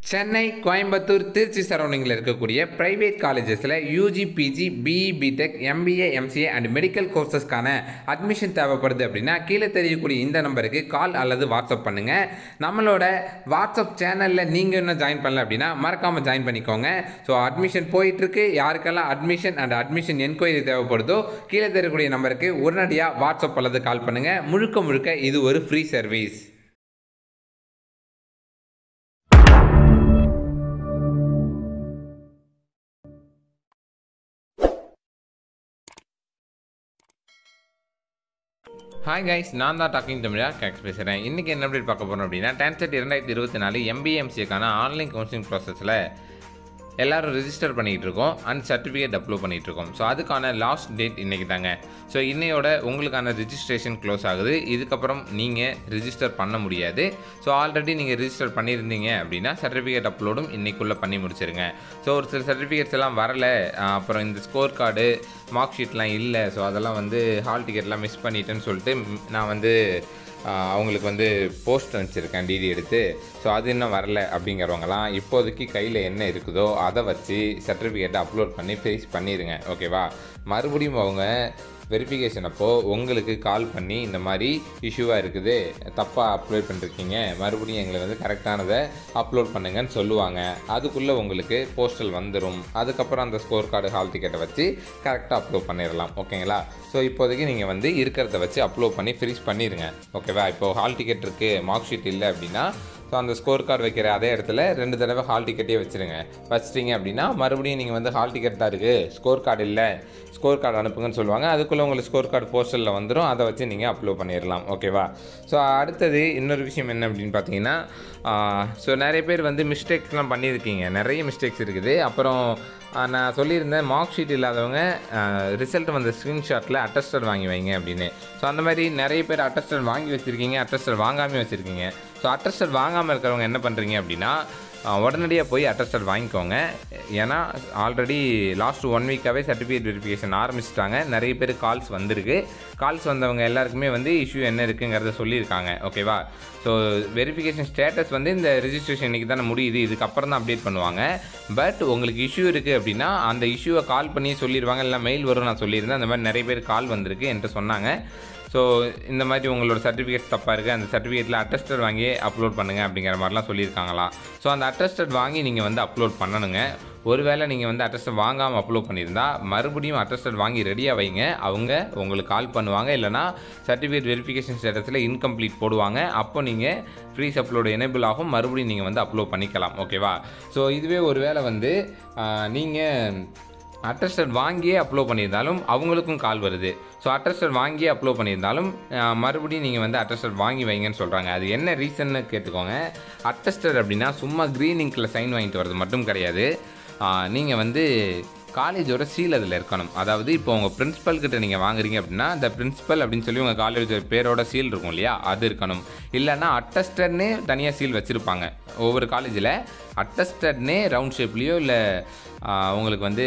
சென்னை கோயம்புத்தூர் திருச்சி சரௌண்டிங்கில் இருக்கக்கூடிய ப்ரைவேட் காலேஜஸில் UG PG BE BTech MBA MCA and medical கோர்சஸ்க்கான அட்மிஷன் தேவைப்படுது அப்படின்னா கீழே தெரியக்கூடிய இந்த நம்பருக்கு கால் அல்லது வாட்ஸ்அப் பண்ணுங்கள் நம்மளோட வாட்ஸ்அப் சேனலில் நீங்கள் இன்னும் ஜாயின் பண்ணல அப்படின்னா மறக்காமல் ஜாயின் பண்ணிக்கோங்க ஸோ அட்மிஷன் போயிட்டுருக்கு யாருக்கெல்லாம் அட்மிஷன் அண்ட் அட்மிஷன் என்கொயரி தேவைப்படுதோ கீழே தெரியக்கூடிய நம்பருக்கு உடனடியாக வாட்ஸ்அப் அல்லது கால் பண்ணுங்கள் முழுக்க முழுக்க இது ஒரு ஃப்ரீ சர்வீஸ் ஹாய் கைஸ் நான் தான் டாக்கிங் தமிழா கேக்ஸ் பேசுகிறேன் இன்றைக்கி என்ன அப்டேட் பார்க்க போகிறோம் அப்படின்னா டென்செட் இரண்டாயிரத்தி இருபத்தி நாலு எம்பிஎம்சிக்கான ஆன்லைன் கவுன்சிலிங் ப்ராசஸில் எல்லாரும் ரிஜிஸ்டர் பண்ணிகிட்டு இருக்கோம் அண்ட் சர்டிஃபிகேட் அப்லோட் பண்ணிகிட்டு இருக்கோம் ஸோ அதுக்கான லாஸ்ட் டேட் இன்றைக்கி தாங்க ஸோ இன்னையோட உங்களுக்கான ரிஜிஸ்ட்ரேஷன் க்ளோஸ் ஆகுது இதுக்கப்புறம் நீங்கள் ரிஜிஸ்டர் பண்ண முடியாது ஸோ ஆல்ரெடி நீங்கள் ரிஜிஸ்டர் பண்ணியிருந்தீங்க அப்படின்னா சர்டிஃபிகேட் அப்லோடும் இன்றைக்குள்ளே பண்ணி முடிச்சிருங்க ஸோ ஒரு சில சர்டிஃபிகேட்ஸ் எல்லாம் வரல ஆஹ் அப்புறம் இந்த ஸ்கோர் கார்டு மார்க் ஷீட்லாம் இல்லை ஸோ அதெல்லாம் வந்து ஹால் டிக்கெட்லாம் மிஸ் பண்ணிட்டேன்னு சொல்லிட்டு ம், நான் வந்து ஆஹ் அவங்களுக்கு வந்து போஸ்ட் அனுப்பிச்சிருக்கேன் டிடி எடுத்து ஸோ அது இன்னும் வரல அப்படிங்கிறவங்கலாம் இப்போதைக்கு கையில் என்ன இருக்குதோ அதை வச்சு சர்டிஃபிகேட்டை அப்லோட் பண்ணி ஃபேஸ் பண்ணிடுங்க ஓகேவா மறுபடியும் அவங்க வெரிஃபிகேஷன் அப்போது உங்களுக்கு கால் பண்ணி இந்த மாதிரி இஷ்யூவாக இருக்குது தப்பாக அப்லோட் பண்ணிருக்கீங்க மறுபடியும் எங்களை வந்து கரெக்டானதை அப்லோட் பண்ணுங்கன்னு சொல்லுவாங்க அதுக்குள்ளே உங்களுக்கு போஸ்டல் வந்துடும் அதுக்கப்புறம் அந்த ஸ்கோர் கார்டு ஹால் டிக்கெட்டை வச்சு கரெக்டாக அப்லோட் பண்ணிடலாம் ஓகேங்களா ஸோ இப்போதைக்கு நீங்கள் வந்து இருக்கிறத வச்சு அப்லோட் பண்ணி ஃப்ரீஸ் பண்ணிடுங்க ஓகேவா இப்போ ஹால் டிக்கெட் இருக்குது மார்க் ஷீட் இல்லை அப்படின்னா ஸோ அந்த ஸ்கோர் கார்டு வைக்கிற அதே இடத்துல ரெண்டு தடவை ஹால் டிக்கெட்டே வச்சுருங்க வச்சிட்டிங்க அப்படின்னா மறுபடியும் நீங்கள் வந்து ஹால் டிக்கெட் தான் இருக்குது ஸ்கோர் கார்டு இல்லை ஸ்கோர் கார்டு அனுப்புங்கன்னு சொல்லுவாங்க அதுக்குள்ளே உங்களுக்கு ஸ்கோர் கார்டு போஸ்டலில் வந்துடும் அதை வச்சு நீங்கள் அப்லோட் பண்ணிடலாம் ஓகேவா ஸோ அடுத்தது இன்னொரு விஷயம் என்ன அப்படின்னு பார்த்தீங்கன்னா ஸோ நிறைய பேர் வந்து மிஸ்டேக்ஸ்லாம் பண்ணியிருக்கீங்க நிறைய மிஸ்டேக்ஸ் இருக்குது அப்புறம் ஆ, நான் சொல்லியிருந்தேன் மார்க் ஷீட் இல்லாதவங்க ரிசல்ட் வந்த ஸ்க்ரீன்ஷாட்டில் அட்டஸ்டட் வாங்கி வைங்க அப்படின்னு ஸோ அந்த மாதிரி நிறைய பேர் அட்டஸ்டட் வாங்கி வச்சுருக்கீங்க அட்டஸ்டட் வாங்காமல் வச்சுருக்கீங்க ஸோ அட்டஸ்டட் வாங்காமல் இருக்கிறவங்க என்ன பண்ணுறீங்க அப்படின்னா உடனடியாக போய் அட்டஸ்டட் வாங்கிக்கோங்க ஏன்னா ஆல்ரெடி லாஸ்ட் ஒன் வீக்காகவே சர்டிஃபிகேட் வெரிஃபிகேஷன் ஆரம்பிச்சிட்டாங்க நிறைய பேர் கால்ஸ் வந்திருக்கு கால்ஸ் வந்தவங்க எல்லாருக்குமே வந்து இஷ்யூ என்ன இருக்குங்கிறத சொல்லியிருக்காங்க ஓகேவா ஸோ வெரிஃபிகேஷன் ஸ்டேட்டஸ் வந்து இந்த ரெஜிஸ்ட்ரேஷன் இன்றைக்கி தானே முடியுது இதுக்கப்புறம் தான் அப்டேட் பண்ணுவாங்க பட் உங்களுக்கு இஷ்யூ இருக்குது அப்படின்னா அந்த இஷ்யூவை கால் பண்ணி சொல்லிடுவாங்க இல்லை மெயில் வரும் நான் சொல்லியிருந்தேன் அந்த மாதிரி நிறைய பேர் கால் வந்திருக்கு என்கிட்ட சொன்னாங்க ஸோ இந்த மாதிரி உங்களோட சர்டிஃபிகேட் தப்பாக இருக்குது அந்த சர்டிஃபிகேட்டில் அட்டஸ்டட் வாங்கி அப்லோட் பண்ணுங்கள் அப்படிங்கிற மாதிரிலாம் சொல்லியிருக்காங்களாம் ஸோ அந்த அட்டஸ்டட் வாங்கி நீங்கள் வந்து அப்லோட் பண்ணணுங்க ஒருவேளை நீங்கள் வந்து அட்டஸ்டட் வாங்காமல் அப்லோட் பண்ணியிருந்தா மறுபடியும் அட்டஸ்டட் வாங்கி ரெடியாக வைங்க அவங்க உங்களுக்கு கால் பண்ணுவாங்க இல்லைனா சர்டிஃபிகேட் வெரிஃபிகேஷன் ஸ்டேட்டஸில் இன்கம்ப்ளீட் போடுவாங்க அப்போ நீங்கள் ஃப்ரீஸ் அப்லோடு எனேபிள் ஆகும் மறுபடியும் நீங்கள் வந்து அப்லோட் பண்ணிக்கலாம் ஓகேவா ஸோ இதுவே ஒருவேளை வந்து நீங்கள் அட்டஸ்டட் வாங்கியே அப்லோட் பண்ணியிருந்தாலும் அவங்களுக்கும் கால் வருது ஸோ அட்டஸ்டட் வாங்கியே அப்லோட் பண்ணியிருந்தாலும் அஹ், மறுபடியும் நீங்கள் வந்து அட்டஸ்டட் வாங்கி வைங்கன்னு சொல்கிறாங்க அது என்ன ரீசன்னு கேட்டுக்கோங்க அட்டஸ்டட் அப்படின்னா சும்மா க்ரீன் இங்கில் சைன் வாங்கிட்டு வர்றது மட்டும் கிடையாது நீங்கள் வந்து காலேஜோட சீல் அதில் இருக்கணும் அதாவது இப்போ உங்கள் பிரின்ஸிபல் கிட்ட நீங்கள் வாங்குறீங்க அப்படின்னா இந்த பிரின்ஸிபல் அப்படின்னு சொல்லி உங்கள் காலேஜ் பேரோட சீல் இருக்கும் இல்லையா அது இருக்கணும் இல்லைன்னா அட்டஸ்டட்னே தனியாக சீல் வச்சுருப்பாங்க ஒவ்வொரு காலேஜில் அட்டஸ்டட்னே ரவுண்ட் ஷேப்லேயோ இல்லை உங்களுக்கு வந்து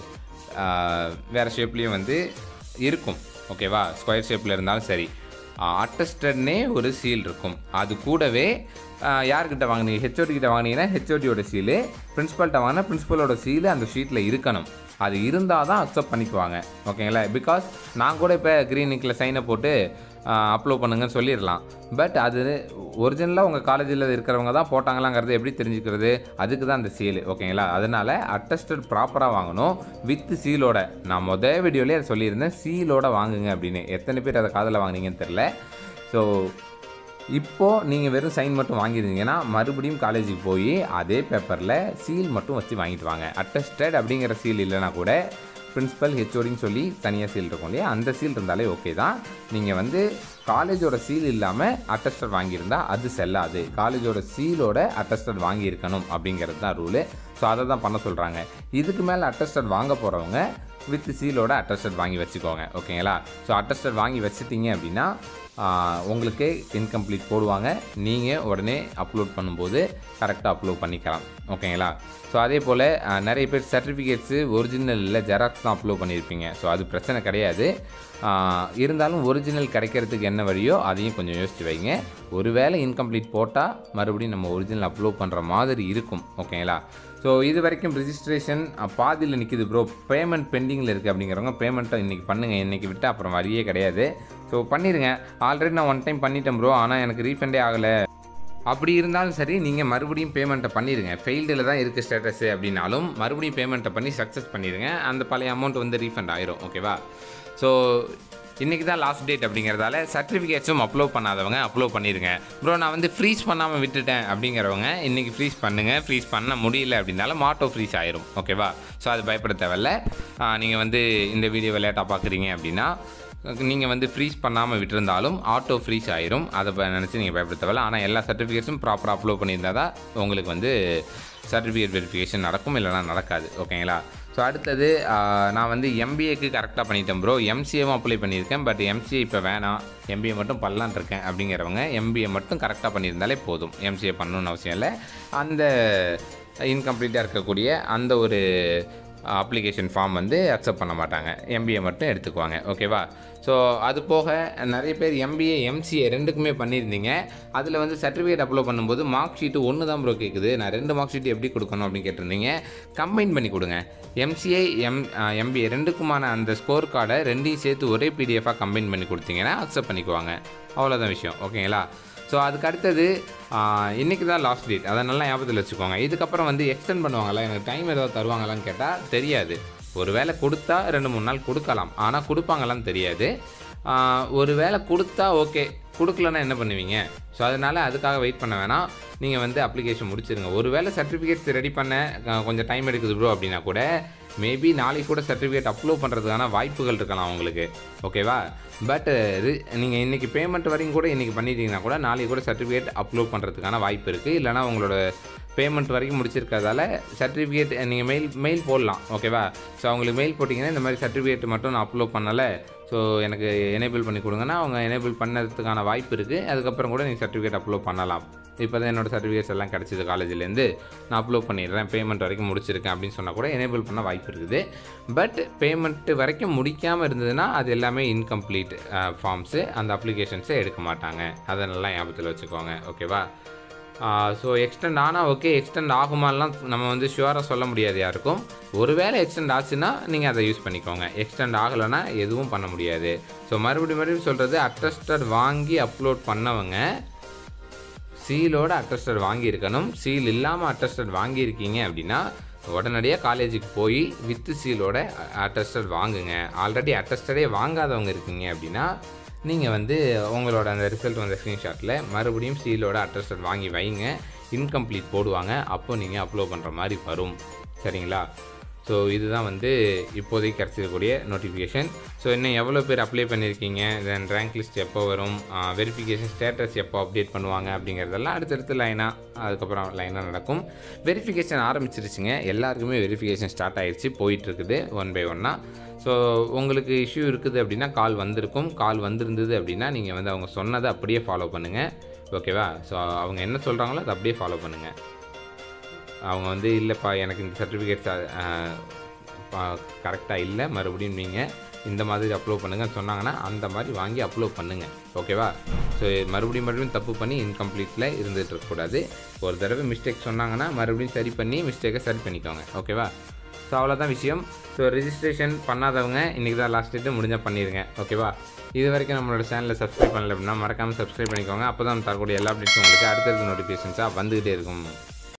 வேறு ஷேப்லேயும் வந்து இருக்கும் ஓகேவா ஸ்கொயர் ஷேப்பில் இருந்தாலும் சரி அட்டஸ்டட்னே ஒரு சீல் இருக்கும் அது கூடவே ஆஹ், யார்கிட்ட வாங்குனீங்க ஹெச்ஓடி கிட்ட வாங்கினீங்கன்னா ஹெச்ஓடியோட சீலு பிரின்ஸிபல்கிட்ட வாங்கினா பிரின்ஸிபலோட சீலு அந்த ஷீட்டில் இருக்கணும் அது இருந்தால் தான் அக்செப்ட் பண்ணிக்குவாங்க ஓகேங்களா பிகாஸ் நான் கூட இப்போ க்ரீன் இங்கில் சைனை போட்டு அப்லோட் பண்ணுங்கன்னு சொல்லிடலாம் பட் அது ஒரிஜினலாக உங்கள் காலேஜில் இருக்கிறவங்க தான் போட்டாங்களாங்கிறது எப்படி தெரிஞ்சுக்கிறது அதுக்கு தான் அந்த சீல் ஓகேங்களா அதனால் அட்டஸ்டட் ப்ராப்பராக வாங்கணும் வித் சீலோட நான் மொதல் வீடியோலேயே அதை சொல்லியிருந்தேன் சீலோட வாங்குங்க அப்படின்னு எத்தனை பேர் அதை காதில் வாங்குனீங்கன்னு தெரில ஸோ இப்போது நீங்கள் வெறும் சைன் மட்டும் வாங்கியிருந்தீங்கன்னா மறுபடியும் காலேஜுக்கு போய் அதே பேப்பரில் சீல் மட்டும் வச்சு வாங்கிட்டு வாங்க அட்டஸ்டட் அப்படிங்கிற சீல் இல்லைனா கூட பிரின்ஸிபல் ஹெச்ஓடின்னு சொல்லி தனியாக சீல் இருக்கும் இல்லையா அந்த சீல் இருந்தாலே ஓகே தான் நீங்கள் வந்து காலேஜோட சீல் இல்லாமல் அட்டஸ்டட் வாங்கியிருந்தா அது செல்லாது காலேஜோட சீலோட அட்டஸ்டட் வாங்கியிருக்கணும் அப்படிங்கிறது தான் ரூலு ஸோ அதை தான் பண்ண சொல்கிறாங்க இதுக்கு மேலே அட்டஸ்டட் வாங்க போகிறவங்க வித் சீலோட அட்டஸ்டட் வாங்கி வச்சுக்கோங்க ஓகேங்களா ஸோ அட்டஸ்டட் வாங்கி வச்சுட்டீங்க அப்படின்னா ஆஹ், உங்களுக்கு இன்கம்ப்ளீட் போடுவாங்க நீங்கள் உடனே அப்லோட் பண்ணும்போது கரெக்டாக அப்லோட் பண்ணிக்கலாம் ஓகேங்களா ஸோ அதே போல் நிறைய பேர் சர்டிஃபிகேட்ஸு ஒரிஜினல் இல்லை ஜெராக்ஸ் தான் அப்லோட் பண்ணியிருப்பீங்க ஸோ அது பிரச்சனை கிடையாது ஆஹ் இருந்தாலும் ஒரிஜினல் கிடைக்கிறதுக்கு என்ன வழியோ அதையும் கொஞ்சம் யோசிச்சு வைங்க ஒருவேளை இன்கம்ப்ளீட் போட்டால் மறுபடியும் நம்ம ஒரிஜினல் அப்லோட் பண்ணுற மாதிரி இருக்கும் ஓகேங்களா ஸோ இது வரைக்கும் ரிஜிஸ்ட்ரேஷன் பாதியில் நிற்கிது ப்ரோ பேமெண்ட் பெண்டிங்கில் இருக்குது அப்படிங்கிறவங்க பேமெண்ட்டை இன்றைக்கி பண்ணுங்கள் இன்றைக்கி விட்டால் அப்புறம் வழியே கிடையாது ஸோ பண்ணிடுங்க ஆல்ரெடி நான் ஒன் டைம் பண்ணிட்டேன் ப்ரோ ஆனால் எனக்கு ரீஃபண்டே ஆகலை அப்படி இருந்தாலும் சரி நீங்கள் மறுபடியும் பேமெண்ட்டை பண்ணிடுங்க ஃபெயில்டில் தான் இருக்குது ஸ்டேட்டஸு அப்படின்னாலும் மறுபடியும் பேமெண்ட்டை பண்ணி சக்ஸஸ் பண்ணிடுங்க அந்த பழைய அமௌண்ட் வந்து ரீஃபண்ட் ஆயிரும் ஓகேவா ஸோ இன்றைக்கி தான் லாஸ்ட் டேட் அப்படிங்கிறதால சர்டிஃபிகேட்ஸும் அப்லோட் பண்ணாதவங்க அப்லோட் பண்ணிடுங்க ப்ரோ நான் வந்து ஃப்ரீஸ் பண்ணாமல் விட்டுட்டேன் அப்படிங்கிறவங்க இன்றைக்கி ஃப்ரீஸ் பண்ணுங்கள் ஃப்ரீஸ் பண்ண முடியல அப்படின்னாலும் ஆட்டோ ஃப்ரீஸ் ஆயிரும் ஓகேவா ஸோ அது பயப்பட தேவையில்ல நீங்கள் வந்து இந்த வீடியோ லேட்டாக பார்க்குறீங்க அப்படின்னா நீங்கள் வந்து ஃப்ரீஸ் பண்ணாமல் விட்டிருந்தாலும் ஆட்டோ ஃப்ரீஸ் ஆயிரும் அதை ப- நினச்சி நீங்கள் பயப்பட தேவையில்ல ஆனால் எல்லா சர்டிஃபிகேட்ஸும் ப்ராப்பராக அப்லோட் பண்ணியிருந்தா தான் உங்களுக்கு வந்து சர்டிஃபிகேட் வெரிஃபிகேஷன் நடக்கும் இல்லைனா நடக்காது ஓகேங்களா ஸோ அடுத்தது ஆஹ், நான் வந்து எம்பிஏக்கு கரெக்டாக பண்ணிட்டேன் ப்ரோ எம்சிஏவும் அப்ளை பண்ணியிருக்கேன் பட் எம்சிஏ இப்போ வேணாம் எம்பிஏ மட்டும் பண்ணலான் இருக்கேன் அப்படிங்கிறவங்க எம்பிஏ மட்டும் கரெக்டாக பண்ணியிருந்தாலே போதும் எம்சிஏ பண்ணணும்னு அவசியம் இல்லை அந்த இன்கம்ப்ளீட்டாக இருக்கக்கூடிய அந்த ஒரு அப்ளிகேஷன் ஃபார்ம் வந்து அக்செப்ட் பண்ண மாட்டாங்க எம்பிஏ மட்டும் எடுத்துக்குவாங்க ஓகேவா ஸோ அது போக நிறைய பேர் எம்பிஏ எம்சிஏ ரெண்டுக்குமே பண்ணியிருந்தீங்க அதில் வந்து சர்டிஃபிகேட் அப்லோட் பண்ணும்போது மார்க் ஷீட்டு ஒன்று தான் ப்ரோ கேட்குது நான் ரெண்டு மார்க் ஷீட் எப்படி கொடுக்கணும் அப்படின்னு கேட்டிருந்தீங்க கம்பைன் பண்ணி கொடுங்க எம்சிஏ எம் எம்பிஏ ரெண்டுக்குமான அந்த ஸ்கோர் கார்டை ரெண்டையும் சேர்த்து ஒரே பிடிஎஃபாக கம்பைன் பண்ணி கொடுத்தீங்கன்னா அக்செப்ட் பண்ணிக்குவாங்க அவ்வளோதான் விஷயம் ஓகேங்களா ஸோ அதுக்கு அடுத்தது இன்றைக்கி தான் லாஸ்ட் டேட் அதை நல்லா ஞாபகத்தில் வச்சுக்கோங்க இதுக்கப்புறம் வந்து எக்ஸ்டெண்ட் பண்ணுவாங்களா எனக்கு டைம் ஏதாவது தருவாங்களான்னு கேட்டால் தெரியாது ஒரு வேளை கொடுத்தா ரெண்டு மூணு நாள் கொடுக்கலாம் ஆனால் கொடுப்பாங்களான்னு தெரியாது ஆஹ் ஒரு வேளை கொடுத்தா ஓகே கொடுக்கலன்னா என்ன பண்ணுவீங்க ஸோ அதனால் அதுக்காக வெயிட் பண்ண வேணாம் நீங்கள் வந்து அப்ளிகேஷன் முடிச்சிருங்க ஒரு வேளை சர்டிஃபிகேட்ஸ் ரெடி பண்ண அஹ், கொஞ்சம் டைம் எடுக்குது ப்ரோ அப்படின்னா கூட மேபி நாளைக்கு கூட சர்டிஃபிகேட் அப்லோட் பண்ணுறதுக்கான வாய்ப்புகள் இருக்கலாம் உங்களுக்கு ஓகேவா பட் நீங்கள் இன்றைக்கி பேமெண்ட் வரையும் கூட இன்றைக்கி பண்ணிட்டீங்கன்னா கூட நாளைக்கு கூட சர்டிஃபிகேட் அப்லோட் பண்ணுறதுக்கான வாய்ப்பு இருக்குது இல்லைனா உங்களோட பேமெண்ட் வரைக்கும் முடிச்சிருக்கிறதால சர்டிஃபிகேட் நீங்கள் மெயில் மெயில் போடலாம் ஓகேவா ஸோ அவங்களுக்கு மெயில் போட்டிங்கன்னா இந்த மாதிரி சர்டிஃபிகேட் மட்டும் நான் அப்லோட் பண்ணலை ஸோ எனக்கு எனேபிள் பண்ணி கொடுங்கன்னா அவங்க எனேபிள் பண்ணதுக்கான வாய்ப்பு இருக்குது அதுக்கப்புறம் கூட நீங்கள் சர்டிஃபிகேட் அப்லோட் பண்ணலாம் இப்போ தான் என்னோடய சர்டிஃபிகேட்ஸ் எல்லாம் கிடச்சிது காலேஜ்லேருந்து நான் அப்லோட் பண்ணிடுறேன் பேமெண்ட் வரைக்கும் முடிச்சிருக்கேன் அப்படின்னு சொன்னால் கூட எனேபிள் பண்ண வாய்ப்பு இருக்குது பட் பேமெண்ட் வரைக்கும் முடிக்காமல் இருந்ததுன்னா அது எல்லாமே இன்கம்ப்ளீட் ஃபார்ம்ஸு அந்த அப்ளிகேஷன்ஸை எடுக்க மாட்டாங்க அதை நல்லா ஞாபகத்தில் வச்சுக்கோங்க ஓகேவா ஸோ எக்ஸ்டெண்ட் ஆனால் ஓகே எக்ஸ்டெண்ட் ஆகுமாலாம் நம்ம வந்து ஷுவராக சொல்ல முடியாது யாருக்கும் ஒருவேளை எக்ஸ்டெண்ட் ஆச்சுன்னா நீங்கள் அதை யூஸ் பண்ணிக்கோங்க எக்ஸ்டெண்ட் ஆகலைன்னா எதுவும் பண்ண முடியாது ஸோ மறுபடியும் மறுபடியும் சொல்கிறது அட்டஸ்டட் வாங்கி அப்லோட் பண்ணவங்க சீலோட அட்டஸ்டட் வாங்கியிருக்கணும் சீல் இல்லாமல் அட்டஸ்டட் வாங்கியிருக்கீங்க அப்படின்னா உடனடியாக காலேஜுக்கு போய் வித்து சீலோட அட்டஸ்டட் வாங்குங்க ஆல்ரெடி அட்டஸ்டடே வாங்காதவங்க இருக்கீங்க அப்படின்னா நீங்கள் வந்து உங்களோட அந்த ரிசல்ட் வந்த ஸ்க்ரீன்ஷாட்டில் மறுபடியும் சீலோட அட்டஸ்டட் வாங்கி வைங்க இன்கம்ப்ளீட் போடுவாங்க அப்போ நீங்கள் அப்லோட் பண்ணுற மாதிரி வரும் சரிங்களா ஸோ இதுதான் வந்து இப்போதைக்கு கிடச்சிருக்கக்கூடிய நோட்டிஃபிகேஷன் ஸோ இன்னும் எவ்வளோ பேர் அப்ளை பண்ணியிருக்கீங்க தென் ரேங்க் லிஸ்ட் எப்போ வரும் வெரிஃபிகேஷன் ஸ்டேட்டஸ் எப்போ அப்டேட் பண்ணுவாங்க அப்படிங்கிறதெல்லாம் அடுத்தடுத்து லைனாக அதுக்கப்புறம் லைனாக நடக்கும் வெரிஃபிகேஷன் ஆரம்பிச்சிருச்சுங்க எல்லாருக்குமே வெரிஃபிகேஷன் ஸ்டார்ட் ஆயிடுச்சு போயிட்டுருக்குது ஒன் பை ஒன்னாக ஸோ உங்களுக்கு இஷ்யூ இருக்குது அப்படின்னா கால் வந்திருக்கும் கால் வந்திருந்தது அப்படின்னா நீங்கள் வந்து அவங்க சொன்னதை அப்படியே ஃபாலோ பண்ணுங்கள் ஓகேவா ஸோ அவங்க என்ன சொல்கிறாங்களோ அதை அப்படியே ஃபாலோ பண்ணுங்கள் அவங்க வந்து இல்லைப்பா எனக்கு இந்த சர்டிஃபிகேட்ஸ் கரெக்டாக இல்லை மறுபடியும் நீங்கள் இந்த மாதிரி அப்லோட் பண்ணுங்கன்னு சொன்னாங்கன்னா அந்த மாதிரி வாங்கி அப்லோட் பண்ணுங்கள் ஓகேவா ஸோ மறுபடியும் மறுபடியும் தப்பு பண்ணி இன்கம்ப்ளீட்டில் இருந்துகிட்டு இருக்கக்கூடாது ஒரு தடவை மிஸ்டேக் சொன்னாங்கன்னா மறுபடியும் சரி பண்ணி மிஸ்டேக்கை சரி பண்ணிக்கோங்க ஓகேவா ஸோ அவ்வளோதான் விஷயம் ஸோ ரெஜிஸ்ட்ரேஷன் பண்ணாதவங்க இன்றைக்கி தான் லாஸ்ட் டேட்டு முடிஞ்சால் பண்ணிடுங்க ஓகேவா இது வரைக்கும் நம்மளோட சேனலில் சப்ஸ்கிரைப் பண்ணல அப்படின்னா மறக்காமல் சப்ஸ்கிரைப் பண்ணிக்கோங்க அப்போ தான் தரக்கூடிய எல்லா அப்டேட்ஸும் உங்களுக்கு அடுத்தடுத்த நோட்டிஃபிகேஷன்ஸாக வந்துகிட்டே இருக்கும்